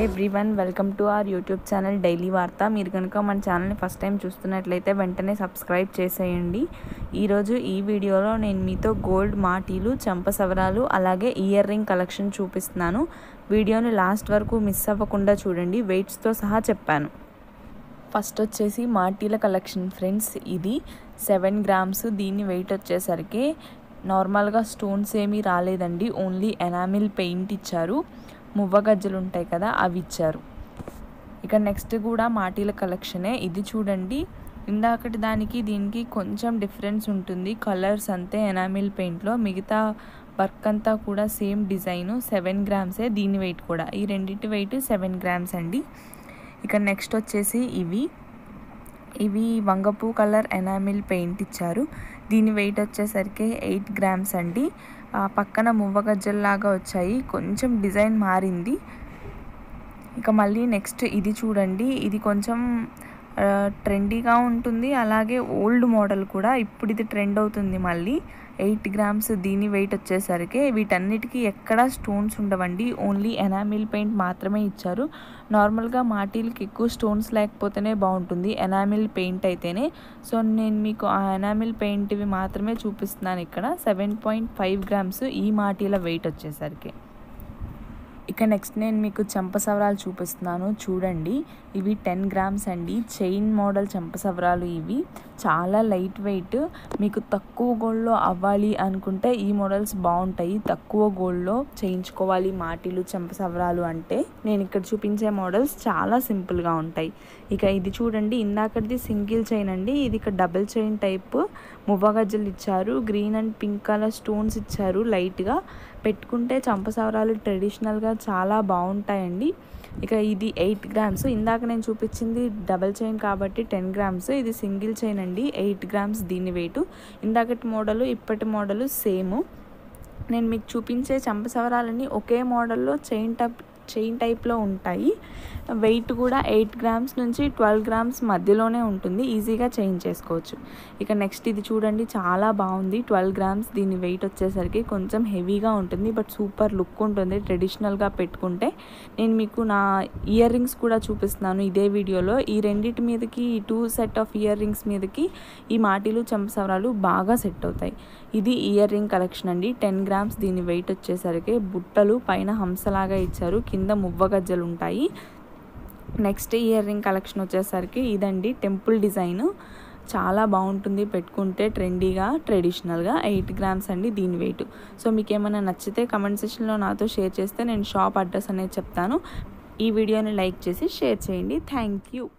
everyone welcome to our YouTube channel daily వార్త మీరు కనుక మన ఛానల్ని ఫస్ట్ టైం చూస్తున్నట్లయితే వెంటనే సబ్స్క్రైబ్ చేసేయండి ఈరోజు ఈ వీడియోలో నేను మీతో గోల్డ్ మాటీలు చంపసవరాలు అలాగే ఇయర్ రింగ్ కలెక్షన్ చూపిస్తున్నాను వీడియోని లాస్ట్ వరకు మిస్ అవ్వకుండా చూడండి వెయిట్స్తో సహా చెప్పాను ఫస్ట్ వచ్చేసి మాటీల కలెక్షన్ ఫ్రెండ్స్ ఇది సెవెన్ గ్రామ్స్ దీని వెయిట్ వచ్చేసరికి నార్మల్గా స్టోన్స్ ఏమీ రాలేదండి ఓన్లీ ఎనామిల్ పెయింట్ ఇచ్చారు మువ్వ గజ్జలు ఉంటాయి కదా అవి ఇచ్చారు ఇక నెక్స్ట్ కూడా మాటీల కలెక్షనే ఇది చూడండి ఇందాకటి దానికి దీనికి కొంచెం డిఫరెన్స్ ఉంటుంది కలర్స్ అంతే ఎనామిల్ పెయింట్లో మిగతా వర్క్ అంతా కూడా సేమ్ డిజైను సెవెన్ గ్రామ్సే దీని వెయిట్ కూడా ఈ రెండింటి వెయిట్ సెవెన్ గ్రామ్స్ అండి ఇక నెక్స్ట్ వచ్చేసి ఇవి ఇవి వంగపూ కలర్ ఎనామిల్ పెయింట్ ఇచ్చారు దీని వెయిట్ వచ్చేసరికి ఎయిట్ గ్రామ్స్ అండి ఆ పక్కన మువ్వ గజ్జల్లాగా వచ్చాయి కొంచెం డిజైన్ మారింది ఇక మళ్ళీ నెక్స్ట్ ఇది చూడండి ఇది కొంచెం ట్రెండీగా ఉంటుంది అలాగే ఓల్డ్ మోడల్ కూడా ఇప్పుడు ఇది ట్రెండ్ అవుతుంది మళ్ళీ ఎయిట్ గ్రామ్స్ దీని వెయిట్ వచ్చేసరికి వీటన్నిటికీ ఎక్కడ స్టోన్స్ ఉండవండి ఓన్లీ ఎనామిల్ పెయింట్ మాత్రమే ఇచ్చారు నార్మల్గా మాటీలకి ఎక్కువ స్టోన్స్ లేకపోతేనే బాగుంటుంది ఎనామిల్ పెయింట్ అయితేనే సో నేను మీకు ఆ ఎనామిల్ పెయింట్వి మాత్రమే చూపిస్తున్నాను ఇక్కడ సెవెన్ పాయింట్ ఫైవ్ గ్రామ్స్ ఈ మాటీల వెయిట్ వచ్చేసరికి ఇక నెక్స్ట్ నేను మీకు చెంపసవరాలు చూపిస్తున్నాను చూడండి ఇవి టెన్ గ్రామ్స్ అండి చైన్ మోడల్ చెంపసవరాలు ఇవి చాలా లైట్ వెయిట్ మీకు తక్కువ గోల్డ్లో అవ్వాలి అనుకుంటే ఈ మోడల్స్ బాగుంటాయి తక్కువ గోల్డ్లో చేయించుకోవాలి మాటీలు చెంపసవరాలు అంటే నేను ఇక్కడ చూపించే మోడల్స్ చాలా సింపుల్గా ఉంటాయి ఇక ఇది చూడండి ఇందాకటిది సింగిల్ చైన్ అండి ఇది ఇక డబుల్ చైన్ టైప్ మువ్వగజ్జలు ఇచ్చారు green and pink colour stones ఇచ్చారు లైట్గా పెట్టుకుంటే చంపసవరాలు ట్రెడిషనల్గా చాలా బాగుంటాయండి ఇక ఇది ఎయిట్ గ్రామ్స్ ఇందాక నేను చూపించింది డబల్ చైన్ కాబట్టి టెన్ గ్రామ్స్ ఇది సింగిల్ చైన్ అండి ఎయిట్ గ్రామ్స్ దీని వెయిట్ ఇందాకటి మోడలు ఇప్పటి మోడలు సేమ్ నేను మీకు చూపించే చంపసవరాలని ఒకే మోడల్లో చైన్ టైప్ చైన్ టైప్లో ఉంటాయి వెయిట్ కూడా ఎయిట్ గ్రామ్స్ నుంచి ట్వెల్వ్ గ్రామ్స్ మధ్యలోనే ఉంటుంది ఈజీగా చేంజ్ చేసుకోవచ్చు ఇక నెక్స్ట్ ఇది చూడండి చాలా బాగుంది ట్వెల్వ్ గ్రామ్స్ దీని వెయిట్ వచ్చేసరికి కొంచెం హెవీగా ఉంటుంది బట్ సూపర్ లుక్ ఉంటుంది ట్రెడిషనల్గా పెట్టుకుంటే నేను మీకు నా ఇయర్ రింగ్స్ కూడా చూపిస్తున్నాను ఇదే వీడియోలో ఈ రెండింటి మీదకి ఈ two set of earrings మీదకి ఈ మాటీలు చెంపసవరాలు బాగా సెట్ అవుతాయి ఇది ఇయర్ రింగ్ కలెక్షన్ అండి టెన్ గ్రామ్స్ దీని వెయిట్ వచ్చేసరికి బుట్టలు పైన హంసలాగా ఇచ్చారు కింద మువ్వ గజ్జలు ఉంటాయి నెక్స్ట్ ఇయర్ రింగ్ కలెక్షన్ వచ్చేసరికి ఇదండి టెంపుల్ డిజైన్ చాలా బాగుంటుంది పెట్టుకుంటే ట్రెండీగా ట్రెడిషనల్గా ఎయిట్ గ్రామ్స్ అండి దీని వెయిట్ సో మీకు ఏమైనా నచ్చితే కమెంట్ సెక్షన్లో నాతో షేర్ చేస్తే నేను షాప్ అడ్రస్ అనేది చెప్తాను ఈ వీడియోని లైక్ చేసి షేర్ చేయండి థ్యాంక్ యూ